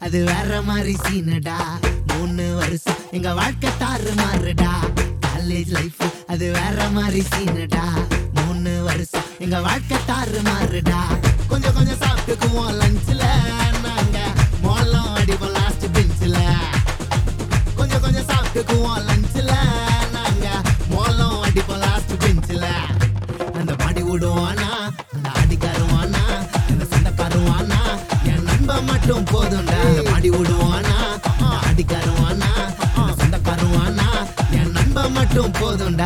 அது வேற மாதிரி சீனடா மூணு வருஷம் எங்க வாழ்க்கை தாறு மாறுடா காலேஜ் லைஃப் அது வேற மாதிரி சீனடா மூணு வருஷம் எங்க வாழ்க்கை தாறு மாறுடா கொஞ்சம் கொஞ்சம் சாப்பிட்டுக்குவோம் லஞ்ச்ல நாங்க மோளம் அடிப்போம் லாஸ்ட் பெஞ்சில் கொஞ்சம் கொஞ்சம் சாப்பிட்டுக்குவோம் லஞ்ச்ல நாங்க மோளம் அடிப்போம் லாஸ்ட் பெஞ்சில் அந்த பாடி விடுவானா அந்த அடிக்காருவானா அந்த சண்டைக்காருவானா என் நண்பன் மட்டும் போதும்டா அந்த பாடி விடுவானா அந்த அடிக்காருவானா அந்த சண்டைக்காருவானா என் நண்பன் மட்டும் போதும்டா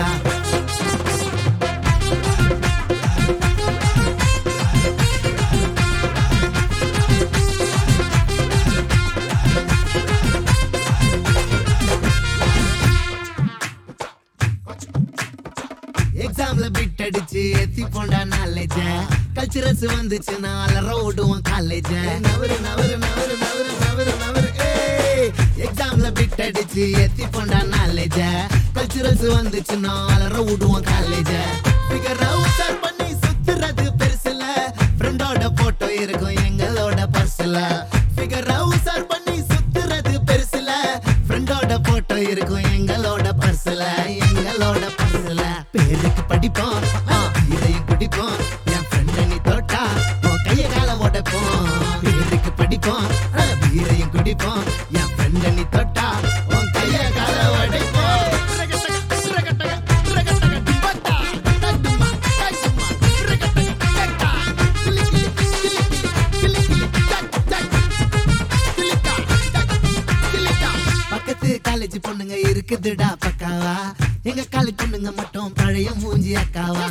எக்ஸாம்ல பிட் அடிச்சு எத்தி போண்டா நாலேஜ கல்ச்சுரல்ஸ் வந்துச்சுன்னா அலற விடுவோம் காலேஜ நவரு நவரு நவரு நவரு நவரு நவரு எக்ஸாம்ல பிட் அடிச்சு எத்தி போண்டா நாலேஜ கல்ச்சுரல்ஸ் வந்துச்சுன்னா அலற விடுவோம் காலேஜ ஃபிகர் அவுட் பண்ணி சுத்துறது பெருசுல ஃப்ரெண்டோட போட்டோ இருக்கும் எங்களோட பர்ஸ்ல ஃபிகர் அவுட் பண்ணி சுத்துறது பெருசுல ஃப்ரெண்டோட போட்டோ இருக்கும் எங்களோட பர்ஸ்ல எங்களோட பர்ஸ்ல பேருக்கு படிப்போம் ஆ, இதையும் குடிப்போம் என் ஃப்ரெண்ட நீ தோட்டா உன் கைய கால உடைப்போம் பேருக்கு படிப்போம் ஆ, இதையும் குடிப்போம் என் ஃப்ரெண்ட நீ தொட்டா உன் கைய கால உடைப்போம் பக்கத்து காலேஜ் பொண்ணுங்க இருக்குதுடா பக்காவா எங்க காலேஜ் பொண்ணுங்க மட்டும் பழைய மூஞ்சி அக்காவா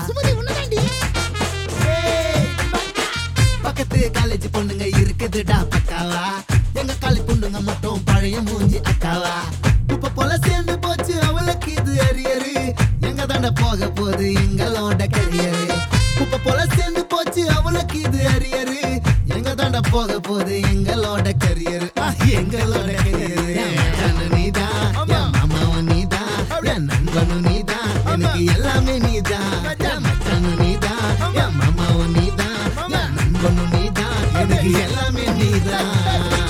ஏய், பக்கத்து காலேஜ் பொண்ணுங்க இருக்குதுடா பக்காவா எங்க காலேஜ் பொண்ணுங்க மட்டும் பழைய மூஞ்சி அக்காவா இப்ப போல சேர்ந்து போச்சு அவளுக்கு இது அரியரு எங்க தாண்ட போக போகுது எங்களோட கரியரு இப்ப போல சேர்ந்து போச்சு அவளுக்கு இது அரியரு எங்க தாண்ட போக போகுது எங்களோட கரியர் எங்களோட கரியர் நீதான் என் மாமாவும் நீதான் என் நண்பனும் நீதான் எனக்கு எல்லாமே நீதான் என் மச்சானும் நீதான் என் மாமாவும் நீதான் என் நண்பனும் நீதான் எனக்கு எல்லாமே நீதான்